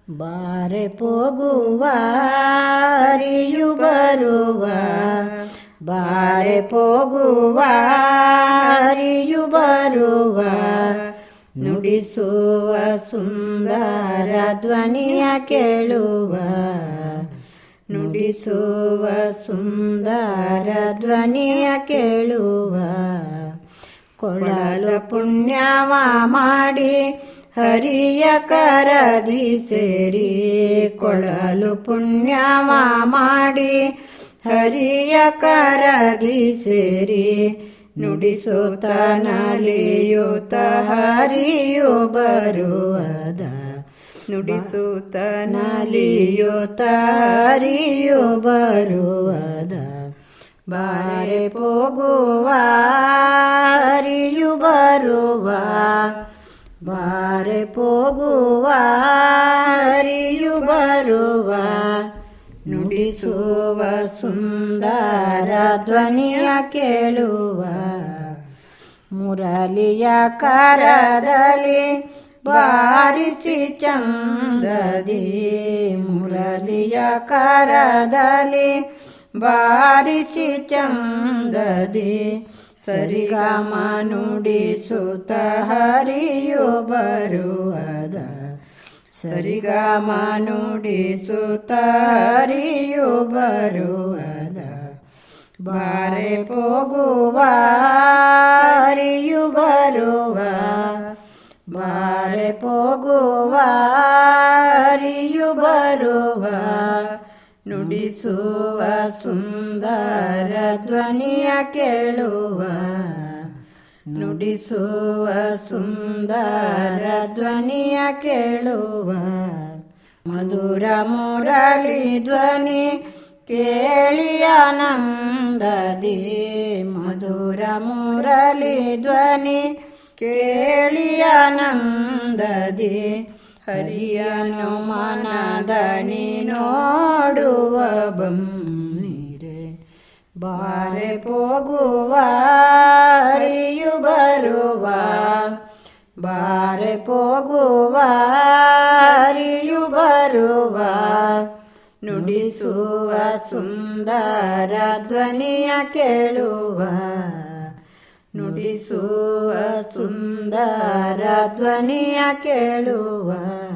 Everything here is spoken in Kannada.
ಬಾರೆ ಹೋಗುವ ಹರಿಯು ಬರುವ ಬಾರೆ ಹೋಗುವ ಹರಿಯು ಬರುವ ನುಡಿಸುವ ಸುಂದರ ಧ್ವನಿಯ ಕೇಳುವ ನುಡಿಸುವ ಸುಂದರ ಧ್ವನಿಯ ಕೇಳುವ ಕೊಳಲು ಪುಣ್ಯವ ಮಾಡಿ ಹರಿಯ ಕರದಿ ಸೇರಿ ಕೊಳಲು ಪುಣ್ಯವ ಮಾಡಿ ಹರಿಯ ಕರದಿ ಸೇರಿ ನುಡಿಸುತ್ತ ನಲಿಯುತ್ತ ಹರಿಯು ಬರುವದ ನುಡಿಸುತ್ತ ನಲಿಯುತ್ತ ಹರಿಯು ಬರುವದ ಬಾರೆ ಹೋಗುವ ಹರಿಯು ಬರುವ ಬಾರೆ ಹೋಗುವ ಹರಿಯು ಬರುವ ನುಡಿಸುವ ಸುಂದರ ಧ್ವನಿಯ ಕೇಳುವ ಮುರಳಿಯ ಕರದಲ್ಲಿ ಬಾರಿಸಿ ಚಂದದಿ ಮುರಳಿಯ ಕರದಲ್ಲಿ ಬಾರಿಸಿ ಚಂದದಿ ಸರಿಗಮ ನುಡಿಸುತ್ತ ಹರಿಯು ಬರುವದ ಸರಿಗಮ ನುಡಿಸುತ್ತ ಹರಿಯು ಬರುವದ ಬಾರೆ ಹೋಗುವ ಹರಿಯು ಬರುವ ಬಾರೆ ಹೋಗುವ ಹರಿಯು ಬರುವ ನುಡಿಸುವ ಸುಂದರ ಧ್ವನಿಯ ಕೇಳುವ ನುಡಿಸುವ ಸುಂದರ ಧ್ವನಿಯ ಕೇಳುವ ಮಧುರ ಮುರಳಿ ಧ್ವನಿ ಕೇಳಿ ಆನಂದದಿ ಮಧುರ ಮುರಳಿ ಧ್ವನಿ ಕೇಳಿ ಆನಂದದಿ ಹರಿಯನು ಮನದಣಿ ನೋಡುವ ಬಮ್ಮೀರೆ ಬಾರೆ ಹೋಗುವ ಹರಿಯು ಬರುವ ಬಾರೆ ಹೋಗುವ ಹರಿಯು ಬರುವ ನುಡಿಸುವ ಸುಂದರ ಧ್ವನಿಯ ಕೇಳುವ ನುಡಿಸುವ ಸುಂದರ ಧ್ವನಿಯ ಕೇಳುವ